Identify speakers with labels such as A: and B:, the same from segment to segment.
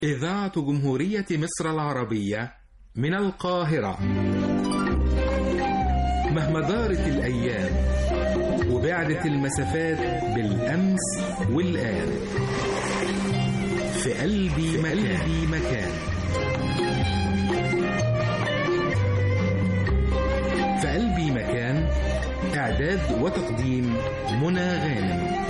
A: إذاعة جمهورية مصر العربية من القاهرة مهما دارت الأيام وبعدت المسافات بالأمس والآن في قلبي مكان, مكان في قلبي مكان إعداد وتقديم منى غانم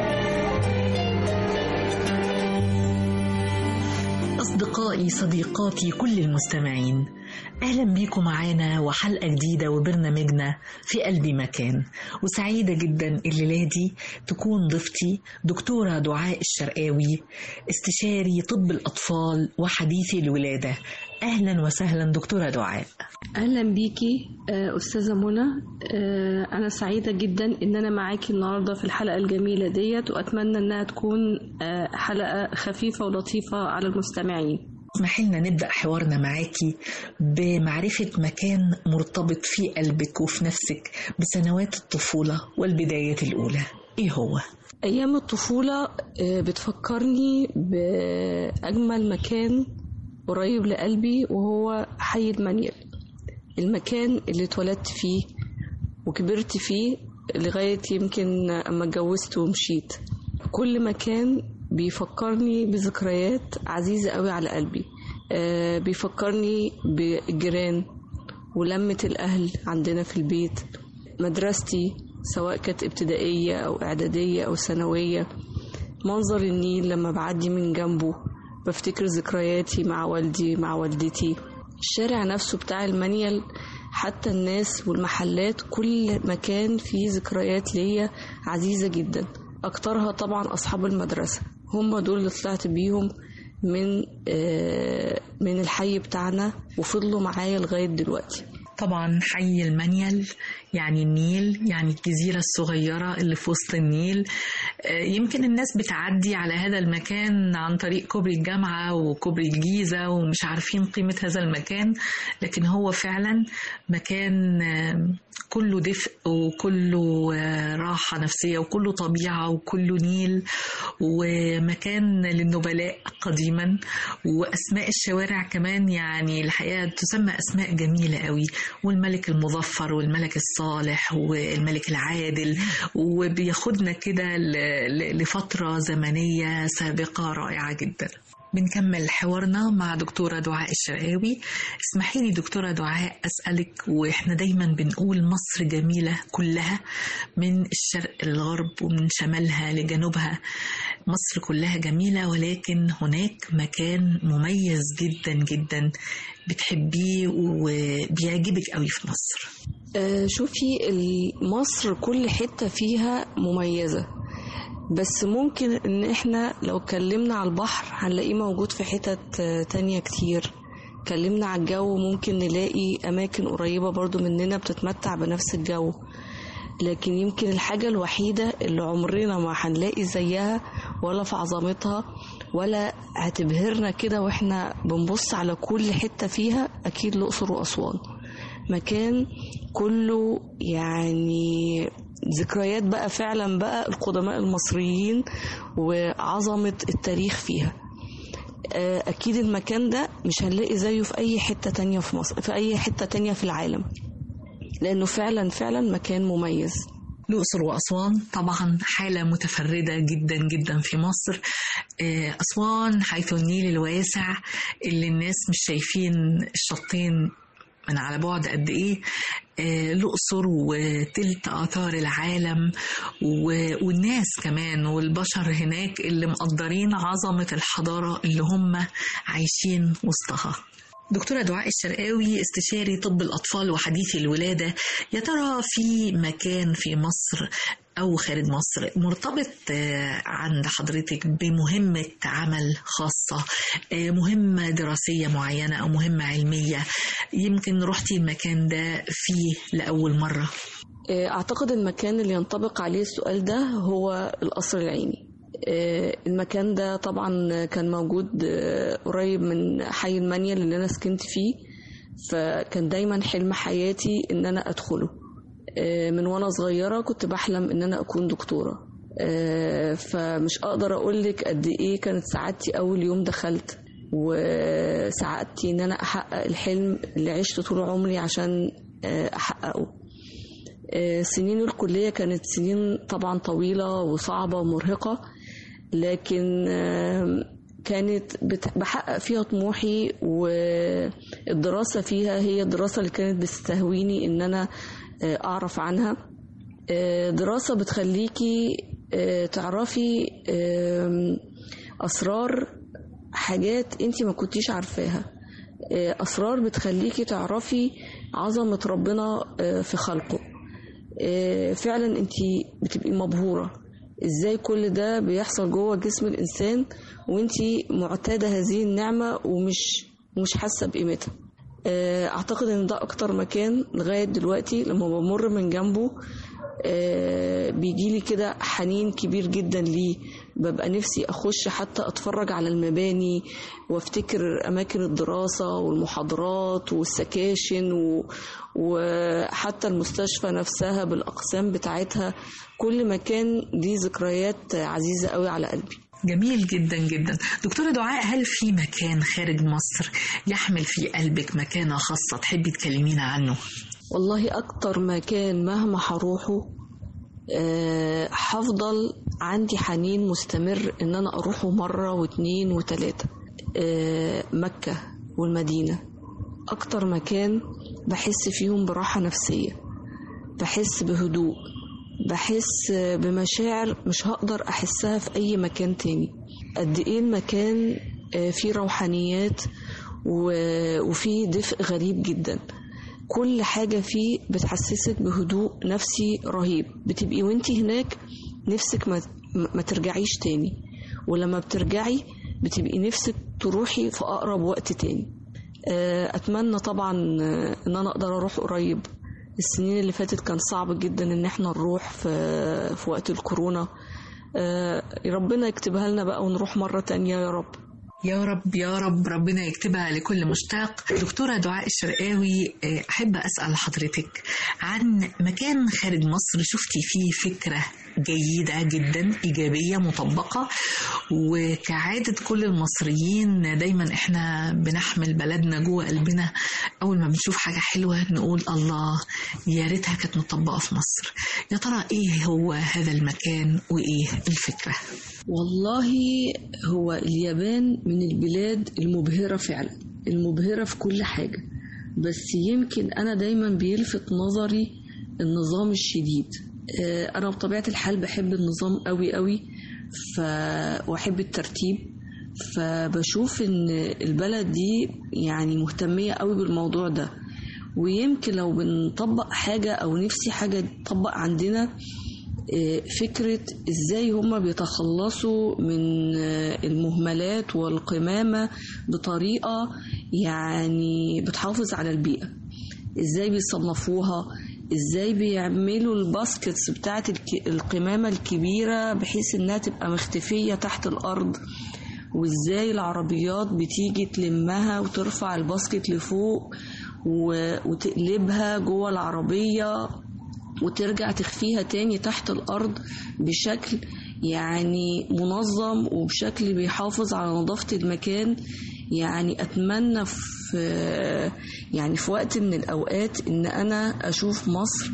B: أصدقائي صديقاتي كل المستمعين أهلا بيكم معانا وحلقة جديدة وبرنامجنا في قلبي مكان وسعيدة جدا الليلة دي تكون ضيفتي دكتورة دعاء الشرقاوي استشاري طب الأطفال وحديثي الولادة أهلا وسهلا دكتورة دعاء
C: اهلا بيكي آه، استاذه منى آه، انا سعيده جدا ان انا معاكي النهارده في الحلقه الجميله ديت واتمنى انها تكون آه، حلقه خفيفه ولطيفه على المستمعين
B: اسمحي لنا نبدأ حوارنا معاكي بمعرفة مكان مرتبط في قلبك وفي نفسك بسنوات الطفولة والبدايات الأولى إيه هو؟
C: ايام الطفوله آه، بتفكرني باجمل مكان قريب لقلبي وهو حي المنيل المكان اللي اتولدت فيه وكبرت فيه لغاية يمكن أما اتجوزت ومشيت كل مكان بيفكرني بذكريات عزيزة قوي على قلبي آه، بيفكرني بالجيران ولمة الأهل عندنا في البيت مدرستي سواء كانت ابتدائية أو إعدادية أو ثانوية منظر النيل لما بعدي من جنبه بفتكر ذكرياتي مع والدي مع والدتي الشارع نفسه بتاع المنيل حتى الناس والمحلات كل مكان فيه ذكريات ليا عزيزة جدا أكترها طبعا أصحاب المدرسة هم دول اللي طلعت بيهم من آه، من الحي بتاعنا وفضلوا معايا لغاية دلوقتي
B: طبعا حي المنيل يعني النيل يعني الجزيرة الصغيرة اللي في وسط النيل آه، يمكن الناس بتعدي على هذا المكان عن طريق كوبري الجامعة وكوبري الجيزة ومش عارفين قيمة هذا المكان لكن هو فعلا مكان آه، كله دفء وكله آه، راحة نفسية وكله طبيعة وكله نيل ومكان للنبلاء قديما وأسماء الشوارع كمان يعني الحقيقة تسمى أسماء جميلة قوي والملك المظفر والملك الصالح والملك العادل وبياخدنا كده ل- ل- لفترة زمنية سابقة رائعة جدا بنكمل حوارنا مع دكتورة دعاء الشرقاوي اسمحي لي دكتورة دعاء أسألك وإحنا دايما بنقول مصر جميلة كلها من الشرق للغرب ومن شمالها لجنوبها مصر كلها جميلة ولكن هناك مكان مميز جدا جدا بتحبيه وبيعجبك قوي في مصر
C: آه، شوفي ال- مصر كل حتة فيها مميزة بس ممكن ان احنا لو اتكلمنا على البحر هنلاقيه موجود في حتت آه، تانية كتير اتكلمنا على الجو ممكن نلاقي اماكن قريبة برضو مننا بتتمتع بنفس الجو لكن يمكن الحاجة الوحيدة اللي عمرنا ما هنلاقي زيها ولا في عظمتها ولا هتبهرنا كده واحنا بنبص على كل حتة فيها أكيد الأقصر وأسوان مكان كله يعني ذكريات بقى فعلا بقى القدماء المصريين وعظمة التاريخ فيها آه، أكيد المكان ده مش هنلاقي زيه في أي حتة تانية في مصر في أي حتة تانية في العالم لأنه فعلا فعلا مكان مميز
B: الأقصر وأسوان طبعا حالة متفردة جدا جدا في مصر آه، أسوان حيث النيل الواسع اللي الناس مش شايفين الشطين من على بعد قد ايه آه، الأقصر وتلت آثار العالم و- والناس كمان والبشر هناك اللي مقدرين عظمة الحضارة اللي هم عايشين وسطها دكتورة دعاء الشرقاوي استشاري طب الأطفال وحديثي الولادة يا ترى في مكان في مصر أو خارج مصر مرتبط آه، عند حضرتك بمهمة عمل خاصة آه، مهمة دراسية معينة أو مهمة علمية يمكن رحتي المكان ده فيه لأول مرة
C: آه، أعتقد المكان اللي ينطبق عليه السؤال ده هو القصر العيني آه، المكان ده طبعا كان موجود آه، قريب من حي المنيل اللي أنا سكنت فيه فكان دايما حلم حياتي إن أنا أدخله آه، من وأنا صغيرة كنت بحلم إن أنا أكون دكتورة آه، فمش أقدر أقولك قد إيه كانت سعادتي أول يوم دخلت وسعادتي ان انا احقق الحلم اللي عشته طول عمري عشان آه، احققه آه، سنين الكلية كانت سنين طبعا طويلة وصعبة ومرهقة لكن آه، كانت بت- بحقق فيها طموحي والدراسة فيها هي الدراسة اللي كانت بتستهويني ان انا آه، اعرف عنها آه، دراسة بتخليكي آه، تعرفي آم، اسرار حاجات انت ما كنتيش عارفاها آه، اسرار بتخليكي تعرفي عظمة ربنا آه، في خلقه آه، فعلا انت بتبقي مبهورة ازاي كل ده بيحصل جوه جسم الانسان وانت معتادة هذه النعمة ومش مش حاسة بقيمتها آه، اعتقد ان ده اكتر مكان لغاية دلوقتي لما بمر من جنبه بيجيلي كده حنين كبير جدا ليه ببقى نفسي اخش حتى اتفرج على المباني وافتكر اماكن الدراسة والمحاضرات والسكاشن و... وحتى المستشفى نفسها بالاقسام بتاعتها كل مكان دي ذكريات عزيزة قوي على قلبي
B: جميل جدا جدا دكتورة دعاء هل في مكان خارج مصر يحمل في قلبك مكانة خاصة تحبي تكلمينا عنه
C: والله أكتر مكان مهما هروحه أه هفضل عندي حنين مستمر إن أنا أروحه مرة واتنين وتلاتة أه مكة والمدينة أكتر مكان بحس فيهم براحة نفسية بحس بهدوء بحس بمشاعر مش هقدر أحسها في أي مكان تاني قد إيه المكان فيه روحانيات وفيه دفء غريب جدا كل حاجة فيه بتحسسك بهدوء نفسي رهيب بتبقي وانتي هناك نفسك ما, ما ترجعيش تاني ولما بترجعي بتبقي نفسك تروحي في أقرب وقت تاني أتمنى طبعا إن أنا أقدر أروح قريب السنين اللي فاتت كان صعب جدا إن احنا نروح في, في وقت الكورونا ربنا يكتبها لنا بقى ونروح مرة تانية يا رب
B: يا رب يا رب ربنا يكتبها لكل مشتاق دكتورة دعاء الشرقاوي أحب أسأل حضرتك عن مكان خارج مصر شفتي فيه فكرة جيدة جدا إيجابية مطبقة وكعادة كل المصريين دايما إحنا بنحمل بلدنا جوه قلبنا أول ما بنشوف حاجة حلوة نقول الله يا ريتها كانت مطبقة في مصر يا ترى إيه هو هذا المكان وإيه الفكرة
C: والله هو اليابان من البلاد المبهرة فعلا المبهرة في كل حاجة بس يمكن أنا دايما بيلفت نظري النظام الشديد أنا بطبيعة الحال بحب النظام قوي قوي ف... وأحب الترتيب فبشوف إن البلد دي يعني مهتمية قوي بالموضوع ده ويمكن لو بنطبق حاجة أو نفسي حاجة تطبق عندنا فكرة ازاي هما بيتخلصوا من المهملات والقمامة بطريقة يعني بتحافظ على البيئة ازاي بيصنفوها ازاي بيعملوا الباسكتس بتاعت القمامة الكبيرة بحيث انها تبقى مختفية تحت الارض وازاي العربيات بتيجي تلمها وترفع الباسكت لفوق وتقلبها جوه العربية وترجع تخفيها تاني تحت الأرض بشكل يعني منظم وبشكل بيحافظ على نظافة المكان يعني أتمنى في يعني في وقت من الأوقات إن أنا أشوف مصر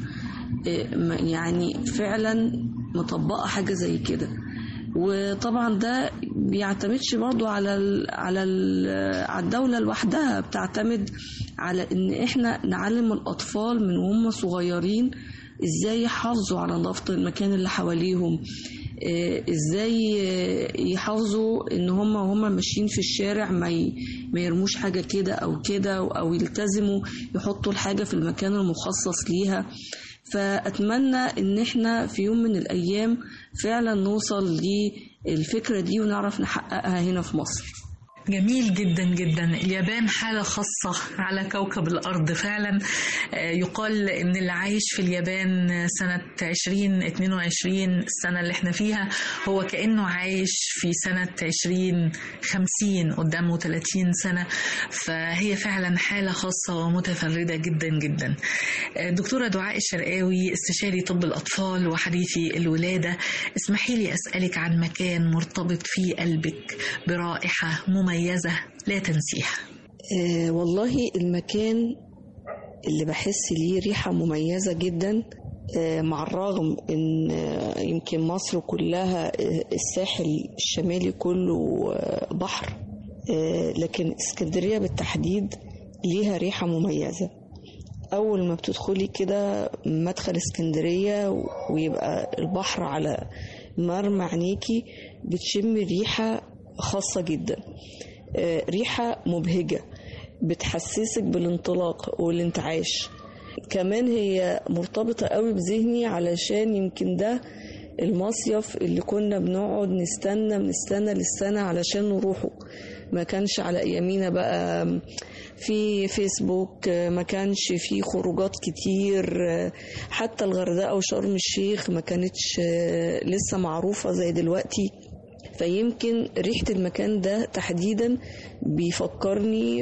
C: يعني فعلا مطبقة حاجة زي كده وطبعا ده بيعتمدش برضو على ال على ال على الدولة لوحدها بتعتمد على ان احنا نعلم الاطفال من وهم صغيرين ازاي يحافظوا على نظافة المكان اللي حواليهم ازاي يحافظوا ان هم وهم ماشيين في الشارع ما ما يرموش حاجة كده او كده او يلتزموا يحطوا الحاجة في المكان المخصص ليها فأتمنى إن إحنا في يوم من الأيام فعلا نوصل للفكرة دي ونعرف نحققها هنا في مصر
B: جميل جدا جدا اليابان حالة خاصة على كوكب الأرض فعلا يقال إن اللي عايش في اليابان سنة 2022 السنة اللي احنا فيها هو كأنه عايش في سنة 2050 قدامه 30 سنة فهي فعلا حالة خاصة ومتفردة جدا جدا دكتورة دعاء الشرقاوي استشاري طب الأطفال وحديثي الولادة اسمحي لي أسألك عن مكان مرتبط في قلبك برائحة مميزة مميزة لا تنسيها
C: آه والله المكان اللي بحس ليه ريحة مميزة جدا آه مع الرغم ان آه يمكن مصر كلها آه الساحل الشمالي كله آه بحر آه لكن اسكندرية بالتحديد ليها ريحة مميزة أول ما بتدخلي كده مدخل اسكندرية ويبقى البحر على مرمى عينيكي بتشم ريحة خاصة جدا آه ريحة مبهجة بتحسسك بالانطلاق والانتعاش كمان هي مرتبطة قوي بذهني علشان يمكن ده المصيف اللي كنا بنقعد نستنى من السنة للسنة علشان نروحه ما كانش على أيامينا بقى في فيسبوك ما كانش في خروجات كتير حتى الغردقة وشرم الشيخ ما كانتش لسه معروفة زي دلوقتي فيمكن ريحة المكان ده تحديدا بيفكرني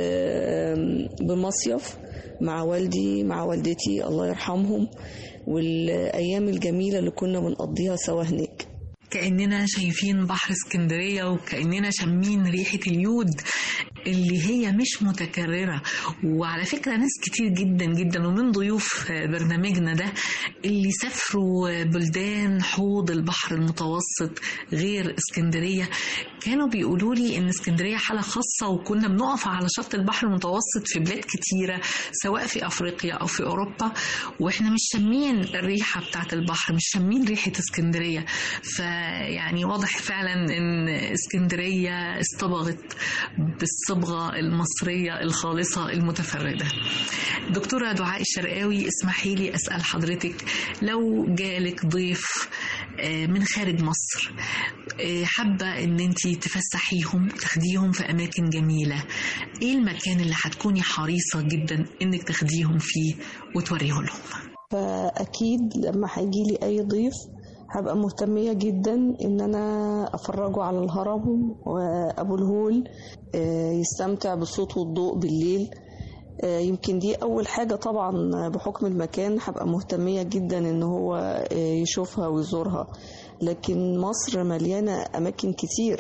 C: بمصيف مع والدي مع والدتي الله يرحمهم والأيام الجميلة اللي كنا بنقضيها سوا هناك
B: كأننا شايفين بحر اسكندرية وكأننا شامين ريحة اليود اللي هي مش متكررة وعلى فكرة ناس كتير جدا جدا ومن ضيوف برنامجنا ده اللي سافروا بلدان حوض البحر المتوسط غير اسكندرية كانوا بيقولوا لي ان اسكندرية حالة خاصة وكنا بنقف على شط البحر المتوسط في بلاد كتيرة سواء في افريقيا او في اوروبا واحنا مش شامين الريحة بتاعت البحر مش شامين ريحة اسكندرية فيعني واضح فعلا ان اسكندرية اصطبغت بالصبغة المصرية الخالصة المتفردة دكتورة دعاء الشرقاوي اسمحي لي أسأل حضرتك لو جالك ضيف من خارج مصر حابة ان انت تفسحيهم تاخديهم في اماكن جميلة ايه المكان اللي هتكوني حريصة جدا انك تاخديهم فيه وتوريه لهم
C: فأكيد لما هيجي لي أي ضيف هبقى مهتمية جدا إن أنا أفرجه على الهرم وأبو الهول يستمتع بالصوت والضوء بالليل يمكن دي أول حاجة طبعا بحكم المكان هبقى مهتمية جدا إن هو يشوفها ويزورها لكن مصر مليانة أماكن كتير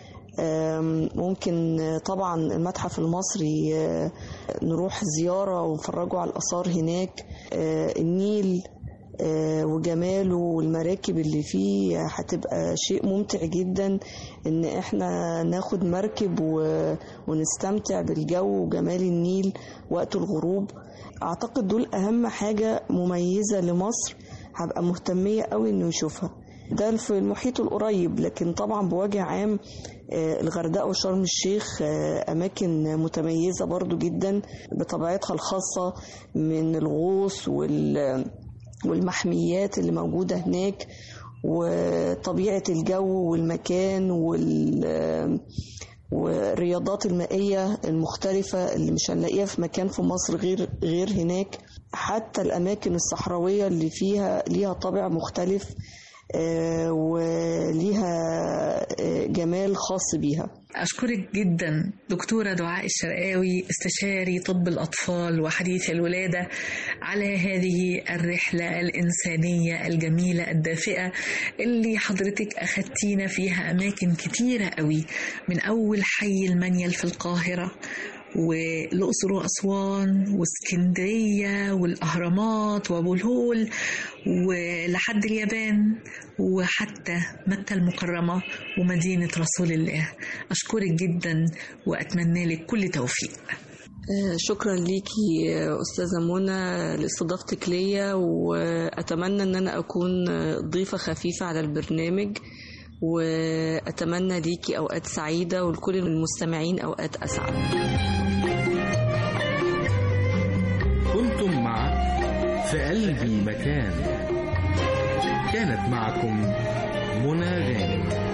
C: ممكن طبعا المتحف المصري نروح زيارة ونفرجوا على الآثار هناك النيل وجماله والمراكب اللي فيه هتبقى شيء ممتع جدا ان احنا ناخد مركب ونستمتع بالجو وجمال النيل وقت الغروب اعتقد دول اهم حاجة مميزة لمصر هبقى مهتمية قوي انه يشوفها ده في المحيط القريب لكن طبعا بوجه عام الغردقة وشرم الشيخ أماكن متميزة برضو جدا بطبيعتها الخاصة من الغوص وال والمحميات اللي موجودة هناك وطبيعة الجو والمكان وال والرياضات المائية المختلفة اللي مش هنلاقيها في مكان في مصر غير غير هناك حتى الأماكن الصحراوية اللي فيها ليها طابع مختلف وليها جمال خاص بيها
B: أشكرك جدا دكتورة دعاء الشرقاوي استشاري طب الأطفال وحديث الولادة على هذه الرحلة الإنسانية الجميلة الدافئة اللي حضرتك أخدتينا فيها أماكن كتيرة قوي من أول حي المنيل في القاهرة والأقصر وأسوان واسكندرية والأهرامات وأبو الهول ولحد اليابان وحتى مكة المكرمة ومدينة رسول الله أشكرك جدا وأتمنى لك كل توفيق
C: شكرا ليكي أستاذة منى لاستضافتك ليا وأتمنى أن أنا أكون ضيفة خفيفة على البرنامج وأتمنى ليكي أوقات سعيدة ولكل المستمعين أوقات أسعد
A: كنتم مع في قلبي مكان كانت معكم منى غانم